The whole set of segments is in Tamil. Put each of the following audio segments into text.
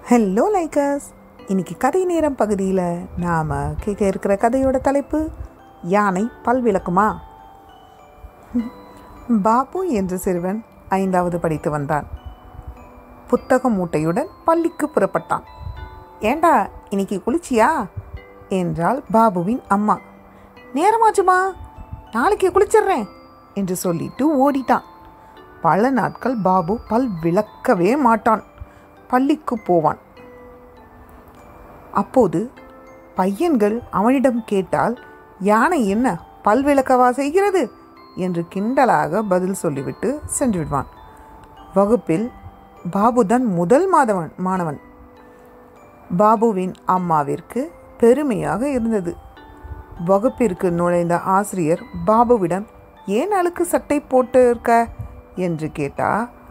ஹலோ லைக்கர்ஸ் இன்னைக்கு கதை நேரம் பகுதியில் நாம் கேட்க இருக்கிற கதையோட தலைப்பு யானை பல் விளக்குமா பாபு என்ற சிறுவன் ஐந்தாவது படித்து வந்தான் புத்தக மூட்டையுடன் பள்ளிக்கு புறப்பட்டான் ஏண்டா இன்னைக்கு குளிச்சியா என்றாள் பாபுவின் அம்மா நேரமாச்சுமா நாளைக்கு குளிச்சிடுறேன் என்று சொல்லிட்டு ஓடிட்டான் பல நாட்கள் பாபு பல் விளக்கவே மாட்டான் பள்ளிக்கு போவான் அப்போது பையன்கள் அவனிடம் கேட்டால் யானை என்ன பல் விளக்கவா செய்கிறது என்று கிண்டலாக பதில் சொல்லிவிட்டு சென்று விடுவான் வகுப்பில் பாபுதான் முதல் மாதவன் மாணவன் பாபுவின் அம்மாவிற்கு பெருமையாக இருந்தது வகுப்பிற்கு நுழைந்த ஆசிரியர் பாபுவிடம் ஏன் அழுக்கு சட்டை போட்டு இருக்க என்று கேட்டா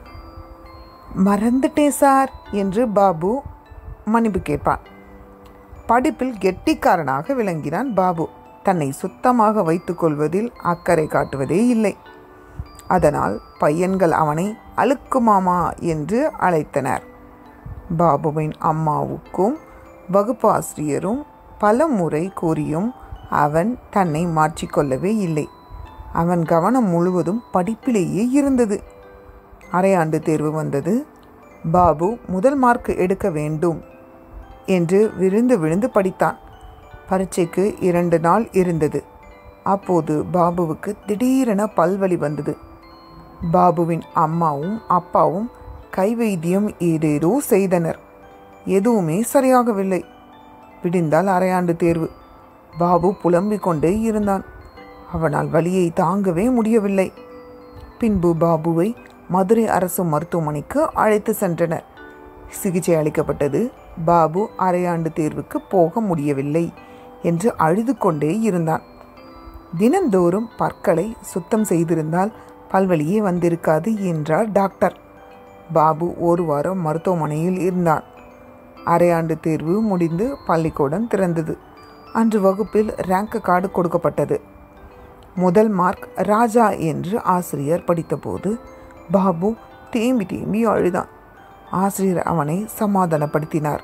மறந்துட்டேன் சார் என்று பாபு மன்னிப்பு கேட்பான் படிப்பில் கெட்டிக்காரனாக விளங்கினான் பாபு தன்னை சுத்தமாக வைத்துக்கொள்வதில் அக்கறை காட்டுவதே இல்லை அதனால் பையன்கள் அவனை அழுக்கு மாமா என்று அழைத்தனர் பாபுவின் அம்மாவுக்கும் வகுப்பு ஆசிரியரும் பல முறை கூறியும் அவன் தன்னை மாற்றிக்கொள்ளவே இல்லை அவன் கவனம் முழுவதும் படிப்பிலேயே இருந்தது அரையாண்டு தேர்வு வந்தது பாபு முதல் மார்க் எடுக்க வேண்டும் என்று விழுந்து விழுந்து படித்தான் பரீட்சைக்கு இரண்டு நாள் இருந்தது அப்போது பாபுவுக்கு திடீரென பல்வலி வந்தது பாபுவின் அம்மாவும் அப்பாவும் கைவைத்தியம் ஏதேதோ செய்தனர் எதுவுமே சரியாகவில்லை விடிந்தால் அரையாண்டு தேர்வு பாபு புலம்பிக் கொண்டே இருந்தான் அவனால் வலியை தாங்கவே முடியவில்லை பின்பு பாபுவை மதுரை அரசு மருத்துவமனைக்கு அழைத்து சென்றனர் சிகிச்சை அளிக்கப்பட்டது பாபு அரையாண்டு தேர்வுக்கு போக முடியவில்லை என்று அழுது கொண்டே இருந்தான் தினந்தோறும் பற்களை சுத்தம் செய்திருந்தால் பல்வலியே வந்திருக்காது என்றார் டாக்டர் பாபு ஒரு வாரம் மருத்துவமனையில் இருந்தான் அரையாண்டு தேர்வு முடிந்து பள்ளிக்கூடம் திறந்தது அன்று வகுப்பில் ரேங்க் கார்டு கொடுக்கப்பட்டது முதல் மார்க் ராஜா என்று ஆசிரியர் படித்தபோது பாபு தேம்பி தேம்பி அழுதான் ஆசிரியர் அவனை சமாதானப்படுத்தினார்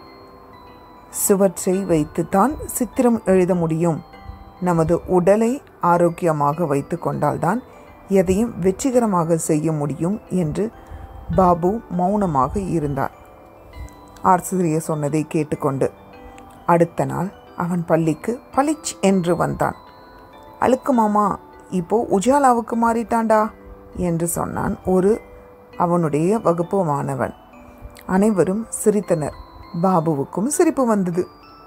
சுவற்றை வைத்துத்தான் சித்திரம் எழுத முடியும் நமது உடலை ஆரோக்கியமாக வைத்து கொண்டால்தான் எதையும் வெற்றிகரமாக செய்ய முடியும் என்று பாபு மௌனமாக இருந்தார் ஆசிரியர் சொன்னதை கேட்டுக்கொண்டு அடுத்த நாள் அவன் பள்ளிக்கு பளிச் என்று வந்தான் அழுக்கு மாமா இப்போ உஜாலாவுக்கு மாறிட்டான்டா என்று சொன்னான் ஒரு அவனுடைய வகுப்பு மாணவன் அனைவரும் சிரித்தனர் பாபுவுக்கும் சிரிப்பு வந்தது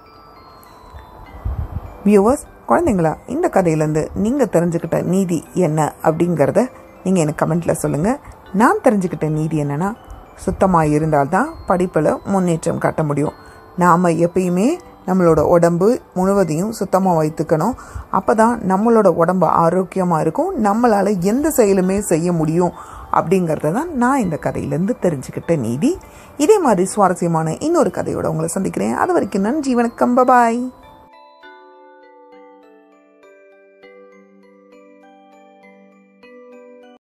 வியூவர்ஸ் குழந்தைங்களா இந்த கதையிலேருந்து நீங்கள் தெரிஞ்சுக்கிட்ட நீதி என்ன அப்படிங்கிறத நீங்கள் எனக்கு கமெண்ட்டில் சொல்லுங்கள் நான் தெரிஞ்சுக்கிட்ட நீதி என்னென்னா சுத்தமாக இருந்தால்தான் படிப்பில் முன்னேற்றம் காட்ட முடியும் நாம் எப்பயுமே நம்மளோட உடம்பு முழுவதையும் சுத்தமாக வைத்துக்கணும் அப்போ தான் நம்மளோட உடம்பு ஆரோக்கியமாக இருக்கும் நம்மளால் எந்த செயலுமே செய்ய முடியும் அப்படிங்கிறத தான் நான் இந்த கதையிலேருந்து தெரிஞ்சுக்கிட்ட நீதி இதே மாதிரி சுவாரஸ்யமான இன்னொரு கதையோட உங்களை சந்திக்கிறேன் அது வரைக்கும் நன்றி வணக்கம் பபாய்